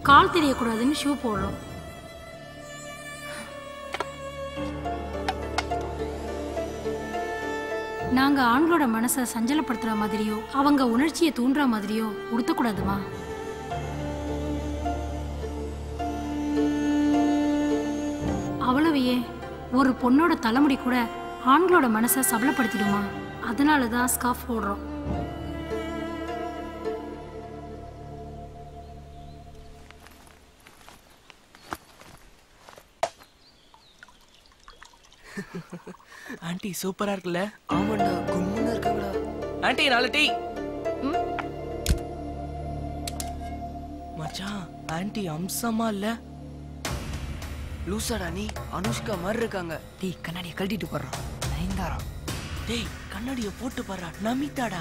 கால் தெரியக்கூடாதுன்னு shoe போடுறோம் நாங்க ஆண்களோட மனசை சஞ்சலப்படுத்துற மாதிரியோ அவங்க உணர்ச்சியை தூண்டுற மாதிரியோ உடுத்தக்கூடாதுமா அவ்வளவு ஏன் ஒரு பொண்ணோட தலைமுடி கூட ஆண்களோட மனசை சபலப்படுத்திடுமா அதனால தான் ஸ்கார்ஃப் போடுறோம் ஆண்டி சூப்பரா இருக்குல்ல ஆமாண்டா கும்முன்னு இருக்காங்கடா ஆண்டி நாலு டீ மச்சான் ஆண்டி அம்சமா இல்ல லூசாடா நீ அனுஷ்கா மாதிரி இருக்காங்க டேய் கண்ணாடியை கழட்டிட்டு போடுறான் நயன்தாரா டேய் கண்ணாடிய போட்டு பாரு நமிதாடா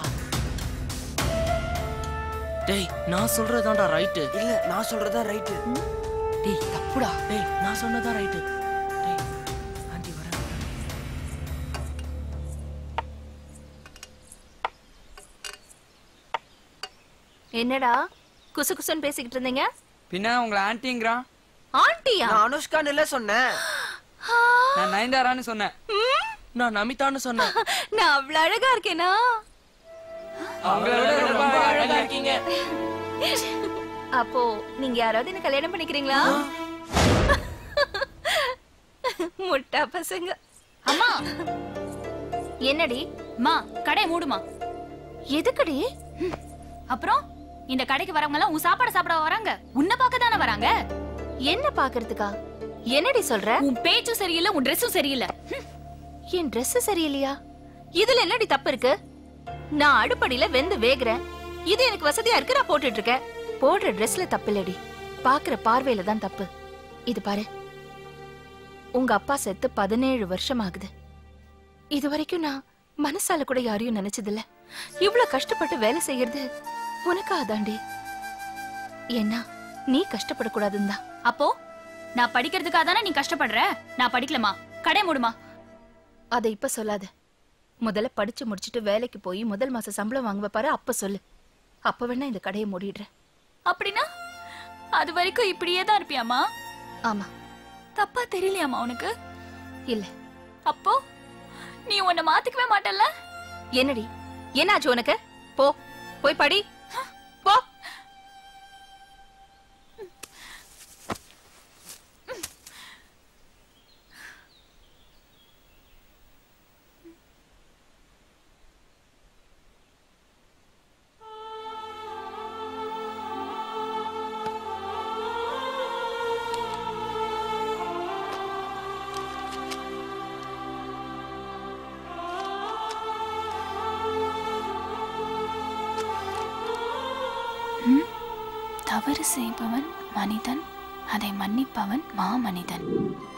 டேய் நான் சொல்றதாண்டா ரைட்டு இல்ல நான் சொல்றதா ரைட்டு டேய் தப்புடா டேய் நான் சொன்னதா ரைட்டு டேய் ஆண்டி வர என்னடா குசு குசுன்னு பேசிக்கிட்டு இருந்தீங்க பின்ன உங்களை ஆன்ட்டிங்கிறான் ஆண்டியா நான் அனுஷ்கான்னு இல்ல சொன்னேன் நான் நயன்தாரான்னு சொன்னேன் நான் நமிதான்னு சொன்னேன் நான் அவ்வளவு அழகா இருக்கேனா அவங்கள விட ரொம்ப அழகா இருக்கீங்க அப்போ நீங்க யாராவது என்ன கல்யாணம் பண்ணிக்கிறீங்களா முட்டா பசங்க அம்மா என்னடி அம்மா கடை மூடுமா எதுக்குடி அப்புறம் இந்த கடைக்கு வரவங்க எல்லாம் உன் சாப்பாடு சாப்பிட வராங்க உன்னை பார்க்க தானே வராங்க என்ன பாக்குறதுக்கா என்னடி சொல்ற உன் பேச்சும் சரியில்லை உன் ட்ரெஸ்ஸும் சரியில்லை ஹம். என் Dress சரியில்லையா இதுல என்னடி தப்பு இருக்கு நான் அடுப்படியில வெந்து வேகுறேன் இது எனக்கு வசதியா இருக்கு நான் போட்டுட்டு இருக்கேன் போடுற Dressல தப்பு இல்லடி பாக்குற பார்வையில தான் தப்பு இது பாரு உங்க அப்பா செத்து பதினேழு வருஷம் ஆகுது இது வரைக்கும் நான் மனசால கூட யாரையும் நினைச்சதில்ல இவ்ளோ கஷ்டப்பட்டு வேலை செய்யறது உனக்காதாண்டி ஏன்னா நீ கஷ்டப்படக்கூடாதுன்னு தான் அப்போ நான் படிக்கிறதுக்காக தானே நீ கஷ்டப்படுற நான் படிக்கலமா கடை மூடுமா அதை இப்ப சொல்லாத முதல்ல படிச்சு முடிச்சிட்டு வேலைக்கு போய் முதல் மாச சம்பளம் வாங்குவ பாரு அப்ப சொல்லு அப்ப வேணா இந்த கடையை மூடிடுறேன் அப்படின்னா அது வரைக்கும் இப்படியே தான் இருப்பியாமா ஆமா தப்பா தெரியலையாமா உனக்கு இல்ல அப்போ நீ உன்னை மாத்திக்கவே மாட்டல்ல என்னடி என்னாச்சு உனக்கு போ போய் படி போ தவறு செய்பவன் மனிதன் அதை மன்னிப்பவன் மாமனிதன்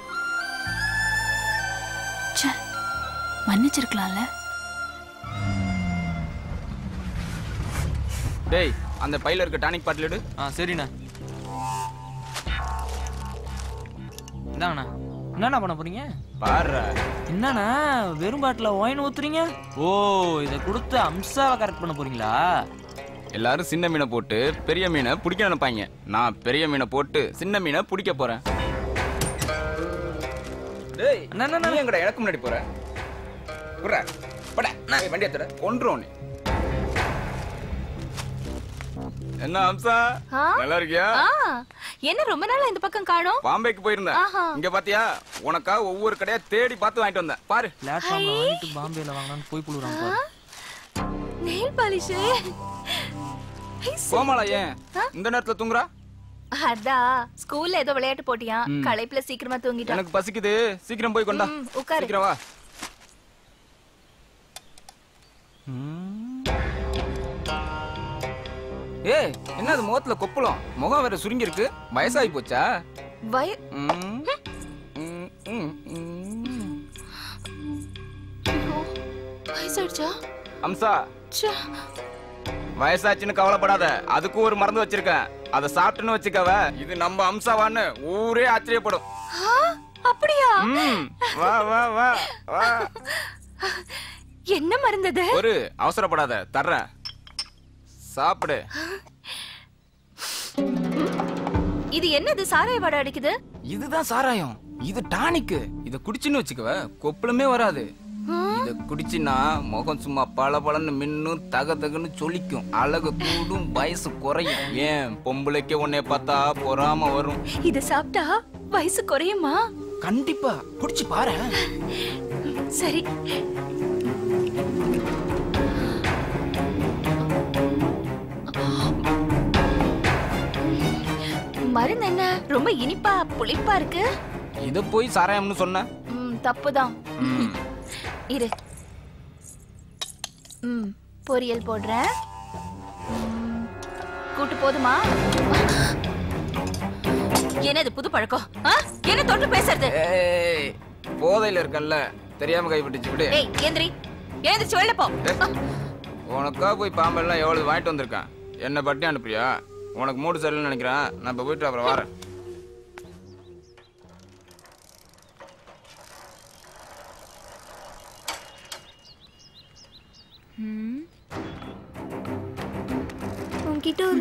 ச்சே, மன்னிச்சிருக்கலாம்ல டேய் அந்த பையில இருக்க டானிக் பாட்டில் எடு ஆ சரிண்ணா இந்தாங்கண்ணா என்னண்ணா பண்ண போறீங்க பாரு என்னண்ணா வெறும் பாட்டில் ஒயின் ஊத்துறீங்க ஓ இதை கொடுத்து அம்சாவை கரெக்ட் பண்ண போறீங்களா எல்லாரும் சின்ன மீனை போட்டு பெரிய மீனை பிடிக்க நினைப்பாங்க நான் பெரிய மீனை போட்டு சின்ன மீனை பிடிக்க போறேன் டேய் அண்ணா, அண்ணா, அண்ணா. நீ எங்கடா எனக்கு முன்னாடி போற புறா பட நான் வண்டி எடுத்துற கொன்றும் நீ என்ன அம்சா ஆ? நல்லா இருக்கியா ஆ, என்ன ரொம்ப நாளா இந்த பக்கம் காணோம் பாம்பேக்கு போயிருந்தேன் ஆஹா. இங்க பாத்தியா உனக்காக ஒவ்வொரு கடையா தேடி பார்த்து வாங்கிட்டு வந்தேன் பாரு பிளாட்ஃபார்ம்ல வாங்கிட்டு பாம்பேல வாங்கலாம்னு போய் புழுறாங்க பாரு நெயில் பாலிஷ் கோமாளா ஏன் இந்த நேரத்துல தூங்குறா அதான் ஸ்கூல்ல ஏதோ விளையாட்டு போட்டியா களைப்புல சீக்கிரமா தூங்கிட்டான் எனக்கு பசிக்குது சீக்கிரம் போய் கொண்டா ம், உட்காரு. சீக்கிரம் வா ஏய் என்ன அது முகத்துல கொப்பளம் முகம் வேற சுருங்கி இருக்கு வயசாகி போச்சா வய ம், ம், ம், ம். ஐயோ, வயசாயிடுச்சா அம்சா ச்சே, வயசாச்சுன்னு கவலைப்படாத அதுக்கும் ஒரு மருந்து வச்சிருக்கேன் அதை சாப்பிட்டுன்னு வச்சுக்கவ இது நம்ம அம்சாவான்னு ஊரே ஆச்சரியப்படும் ஆ, அப்படியா ம், வா வா வா வா என்ன மருந்தது ஒரு அவசரப்படாத தர்றேன் சாப்பிடு இது என்னது சாராய வாடை அடிக்குது இதுதான் சாராயம் இது டானிக்கு இத குடிச்சுன்னு வச்சுக்கவ கொப்பளமே வராது இத குடிச்சின்னா முகம் சும்மா பள பளன்னு மின்னும் தக தகன்னு சொலிக்கும் அழகு கூடும் வயசு குறையும் ஏன் பொம்பளைக்கு உன்னை பார்த்தா பொறாம வரும் இது சாப்பிட்டா வயசு குறையுமா கண்டிப்பா குடிச்சு பாரு சரி மருந்து என்ன ரொம்ப இனிப்பா புளிப்பா இருக்கு இத போய் சாராயம்னு சொன்ன ம், தப்புதான் ம். இரு ம் பொரியல் போடுறேன் ம், கூட்டு போதுமா என்னது புது பழக்கம் ஆ? என்ன தொட்டு பேசுறது ஏய் போதையில இருக்கல்ல தெரியாம கைப்பட்டுச்சு விடு ஏய் எந்திரி எழுந்திரிச்சு வெளில போ உனக்கா போய் பாம்பெல்லாம் எவ்வளவு வாங்கிட்டு வந்திருக்கேன் என்ன பட்டி அனுப்புறியா உனக்கு மூடு சரியில்லைன்னு நினைக்கிறேன் நான் இப்ப போயிட்டு அப்புறம் வரேன் உன்கிட்ட ஒரு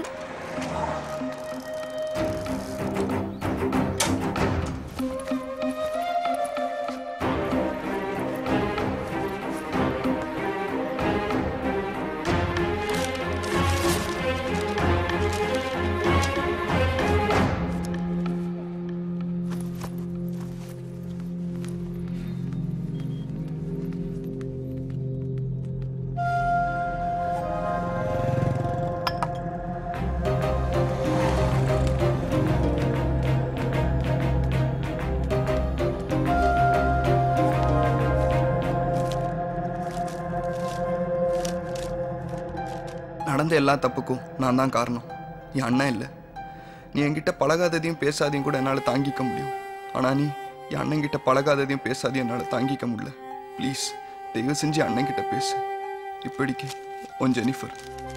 நடந்த எல்லா தப்புக்கும் நான் தான் காரணம் என் அண்ணன் இல்லை நீ என்கிட்ட பழகாததையும் பேசாதையும் கூட என்னால் தாங்கிக்க முடியும் ஆனால் நீ என் அண்ணன்கிட்ட பழகாததையும் பேசாதையும் என்னால் தாங்கிக்க முடியல ப்ளீஸ் தயவு செஞ்சு அண்ணன்கிட்ட பேசு இப்படிக்கு உன் ஜெனிஃபர்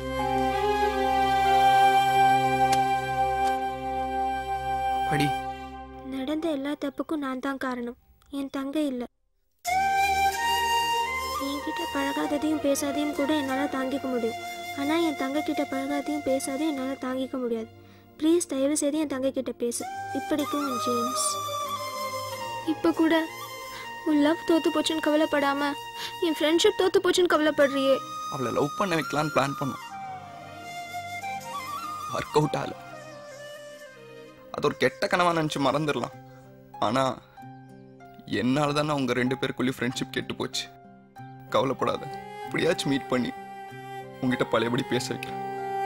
படி நடந்த எல்லா தப்புக்கும் நான் தான் காரணம் என் தங்கை இல்லை என்கிட்ட பழகாததையும் பேசாதையும் கூட என்னால் தாங்கிக்க முடியும் ஆனால் என் தங்கை கிட்ட பழகாதையும் பேசாதையும் என்னால் தாங்கிக்க முடியாது ப்ளீஸ் தயவு செய்து என் தங்கை கிட்ட பேசு இப்படிக்கும் உன் ஜேம்ஸ் இப்போ கூட உன் லவ் தோத்து போச்சுன்னு கவலைப்படாம என் ஃப்ரெண்ட்ஷிப் தோத்து போச்சுன்னு கவலைப்படுறியே அவளை லவ் பண்ண வைக்கலான்னு பிளான் பண்ணோம் ஒர்க் அவுட் ஆகல அது ஒரு கெட்ட கனவா நினச்சி மறந்துடலாம் ஆனால் என்னால் தானே உங்க ரெண்டு பேருக்குள்ளேயும் ஃப்ரெண்ட்ஷிப் கெட்டு போச்சு கவலைப்படாத இப்படியாச்சும் மீட் பண்ணி உங்ககிட்ட பழையபடி பேச வைக்கிறேன்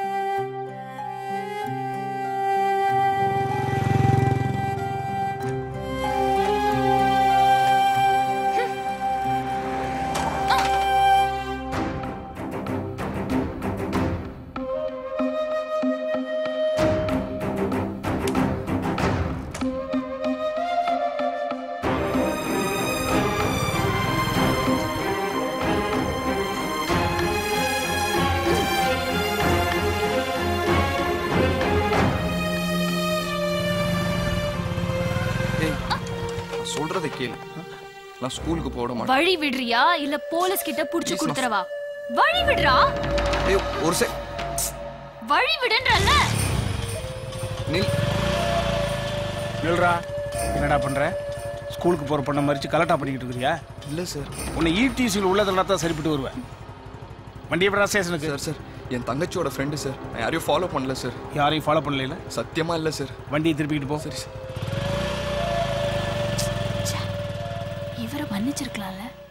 ஏய் நான் சொல்றதை கேளு நான் ஸ்கூலுக்கு போட மாட்டேன் வழி விடுறியா இல்ல போலீஸ் கிட்ட புடிச்சு Please, கொடுத்துறவா வழி விடுறா ஏய் ஒரு செ வழி விடுன்றல்ல நில் நில்றா என்னடா பண்ற ஸ்கூலுக்கு போற பொண்ணை மறிச்சு கலட்டா பண்ணிக்கிட்டு இருக்கிறியா இல்லை சார் உன்னை ஈடிசியில் உள்ளதெல்லாம் தான் சரிப்பட்டு வருவேன் வண்டி எப்படா ஸ்டேஷனுக்கு சார் சார் என் தங்கச்சியோட ஃப்ரெண்டு சார் நான் யாரையும் ஃபாலோ பண்ணல சார் யாரையும் ஃபாலோ பண்ணல சத்தியமா இல்லை சார் வண்டியை திருப்பிக்கிட்டு போ சரி சார் இவரை மன்னிச்சிருக்கலாம்ல